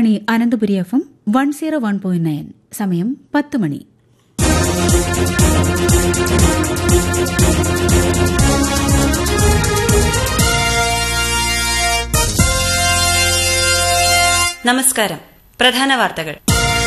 Akashvani Ananthapuri F M one zero one point nine സമയം പത്ത് മണി നമസ്കാരം പ്രധാന വാർത്തകൾ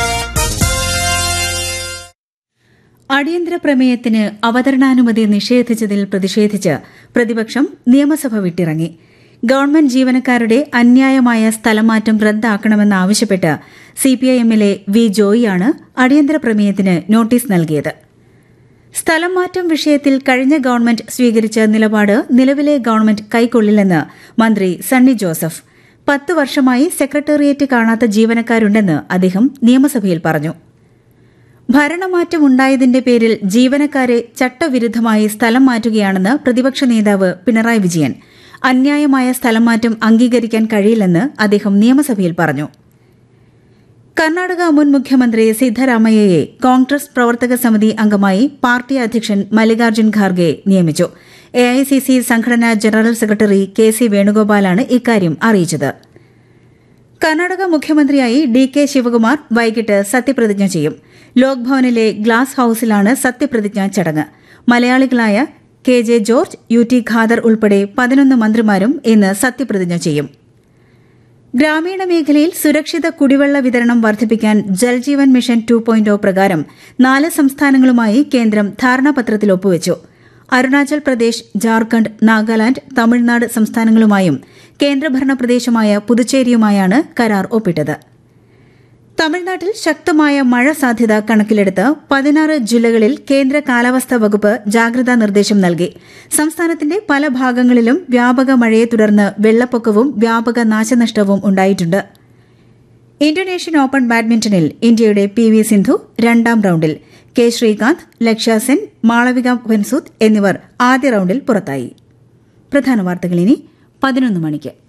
അടിയന്തര പ്രമേയത്തിന് അവതരണാനുമതി നിഷേധിച്ചതിൽ പ്രതിഷേധിച്ച് പ്രതിപക്ഷം നിയമസഭ വിട്ടിറങ്ങി ഗവൺമെന്റ് ജീവനക്കാരുടെ അന്യായമായ സ്ഥലമാറ്റം റദ്ദാക്കണമെന്നാവശ്യപ്പെട്ട് സിപിഐഎമ്മിലെ വി ജോയിയാണ് അടിയന്തര പ്രമേയത്തിന് നോട്ടീസ് നൽകിയത് സ്ഥലം മാറ്റം വിഷയത്തിൽ കഴിഞ്ഞ ഗവൺമെന്റ് സ്വീകരിച്ച നിലപാട് നിലവിലെ ഗവൺമെന്റ് കൈക്കൊള്ളില്ലെന്ന് മന്ത്രി സണ്ണി ജോസഫ് പത്ത് വർഷമായി സെക്രട്ടേറിയറ്റ് കാണാത്ത ജീവനക്കാരുണ്ടെന്ന് അദ്ദേഹം നിയമസഭയിൽ പറഞ്ഞു ഭരണമാറ്റം ഉണ്ടായതിന്റെ പേരിൽ ജീവനക്കാരെ ചട്ടവിരുദ്ധമായി സ്ഥലം മാറ്റുകയാണെന്ന് പ്രതിപക്ഷ നേതാവ് പിണറായി വിജയൻ അന്യായമായ സ്ഥലം മാറ്റം അംഗീകരിക്കാൻ കഴിയില്ലെന്ന് അദ്ദേഹം നിയമസഭയിൽ പറഞ്ഞു കർണാടക മുൻ മുഖ്യമന്ത്രി സിദ്ധരാമയ്യയെ കോൺഗ്രസ് പ്രവർത്തക സമിതി അംഗമായി പാർട്ടി അധ്യക്ഷൻ മല്ലികാർജ്ജുൻ ഖാർഗെ നിയമിച്ചു എഐസിസി സംഘടനാ ജനറൽ സെക്രട്ടറി കെ സി വേണുഗോപാലാണ് ഇക്കാര്യം അറിയിച്ചത് കർണാടക മുഖ്യമന്ത്രിയായി ഡി കെ ശിവകുമാർ വൈകിട്ട് സത്യപ്രതിജ്ഞ ചെയ്യും ലോക്ഭവനിലെ ഗ്ലാസ് ഹൌസിലാണ് സത്യപ്രതിജ്ഞാ ചടങ്ങ് മലയാളികളായ K J George U T Khader ഉൾപ്പെടെ പതിനൊന്ന് മന്ത്രിമാരും ഇന്ന് സത്യപ്രതിജ്ഞ ചെയ്യും ഗ്രാമീണ മേഖലയിൽ സുരക്ഷിത കുടിവെള്ള വിതരണം വർദ്ധിപ്പിക്കാൻ ജൽജീവൻ മിഷൻ ടു പോയിന്റ് പ്രകാരം നാല് സംസ്ഥാനങ്ങളുമായി കേന്ദ്രം ധാരണാപത്രത്തിൽ ഒപ്പുവച്ചു അരുണാചൽ പ്രദേശ് ജാർഖണ്ഡ് നാഗാലാന്റ് തമിഴ്നാട് സംസ്ഥാനങ്ങളുമായും കേന്ദ്രഭരണ പ്രദേശമായ പുതുച്ചേരിയുമായാണ് കരാർ ഒപ്പിട്ടത് തമിഴ്നാട്ടിൽ ശക്തമായ മഴ സാധ്യത കണക്കിലെടുത്ത് പതിനാറ് ജില്ലകളിൽ കേന്ദ്ര കാലാവസ്ഥാ വകുപ്പ് ജാഗ്രതാ നിർദ്ദേശം നൽകി സംസ്ഥാനത്തിന്റെ പല ഭാഗങ്ങളിലും വ്യാപക മഴയെ തുടർന്ന് വെള്ളപ്പൊക്കവും വ്യാപക നാശനഷ്ടവും ഉണ്ടായിട്ടുണ്ട് ഇന്തോനേഷ്യൻ ഓപ്പൺ ബാഡ്മിന്റണിൽ ഇന്ത്യയുടെ പി വി സിന്ധു രണ്ടാം റൌണ്ടിൽ കെ ശ്രീകാന്ത് ലക്ഷ്യ സെൻ മാളവിക വെൻസൂത്ത് എന്നിവർ ആദ്യ റൌണ്ടിൽ പുറത്തായി പ്രധാന വാർത്തകൾ ഇനി പതിനൊന്ന് മണിക്ക്